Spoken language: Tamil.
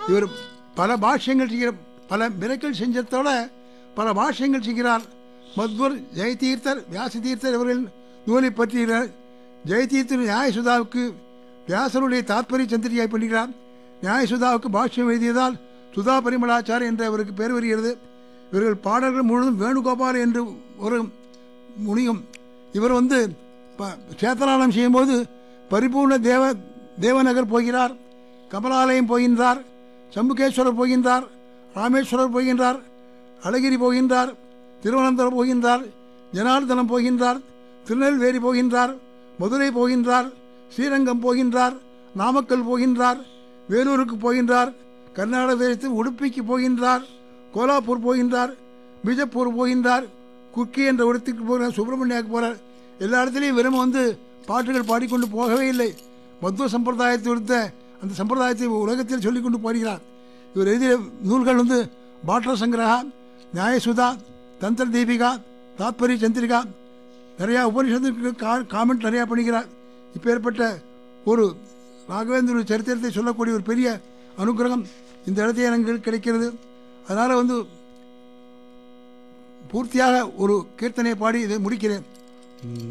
இவர் பல பாஷ்யங்கள் செய்கிற பல மிரக்கல் செஞ்சதோட பல பாஷ்யங்கள் செய்கிறார் மத்வர் ஜெயதீர்த்தர் வியாசதீர்த்தர் இவர்கள் நூலை பற்றுகிறார் ஜெயதீர்த்தர் நியாயசுதாவுக்கு வியாசருடைய தாத்பரிய சந்திரியாய் பண்ணுகிறார் நியாயசுதாவுக்கு பாஷ்யம் எழுதியதால் சுதா பரிமளாச்சார் என்று அவருக்கு பேர் வருகிறது இவர்கள் பாடல்கள் முழுவதும் வேணுகோபால் என்று ஒரு முனியும் இவர் வந்து ப- சேத்தனாலம் செய்யும்போது பரிபூர்ண தேவ தேவநகர் போகிறார் கமலாலயம் போகின்றார் சம்புகேஸ்வரர் போகின்றார் ராமேஸ்வரர் போகின்றார் அழகிரி போகின்றார் திருவனந்தபுரம் போகின்றார் ஜனார்தனம் போகின்றார் திருநெல்வேலி போகின்றார் மதுரை போகின்றார் ஸ்ரீரங்கம் போகின்றார் நாமக்கல் போகின்றார் வேலூருக்கு போகின்றார் கர்நாடக தேசத்தில் உடுப்பிக்கு போகின்றார் கோலாப்பூர் போகின்றார் பிஜப்பூர் போகின்றார் குக்கி என்ற இடத்துக்கு போகிறார் சுப்பிரமணியாவுக்கு போகிறார் எல்லா இடத்துலையும் வெறும் வந்து பாட்டுகள் பாடிக்கொண்டு போகவே இல்லை மத்துவ சம்பிரதாயத்தை கொடுத்த அந்த சம்பிரதாயத்தை உலகத்தில் சொல்லிக் கொண்டு போகிறார் இவர் எழுதிய நூல்கள் வந்து பாட்ல சங்கிரகா நியாயசுதா தந்திர தீபிகா தாத்பரிய சந்திரிகா நிறையா உபனிஷத்துக்கு கா காமெண்ட் நிறையா பண்ணுகிறார் இப்பேற்பட்ட ஒரு ராகவேந்திர சரித்திரத்தை சொல்லக்கூடிய ஒரு பெரிய அனுகிரகம் இந்த இடத்துல எனக்கு கிடைக்கிறது அதனால் வந்து பூர்த்தியாக ஒரு கீர்த்தனை பாடி இதை முடிக்கிறேன்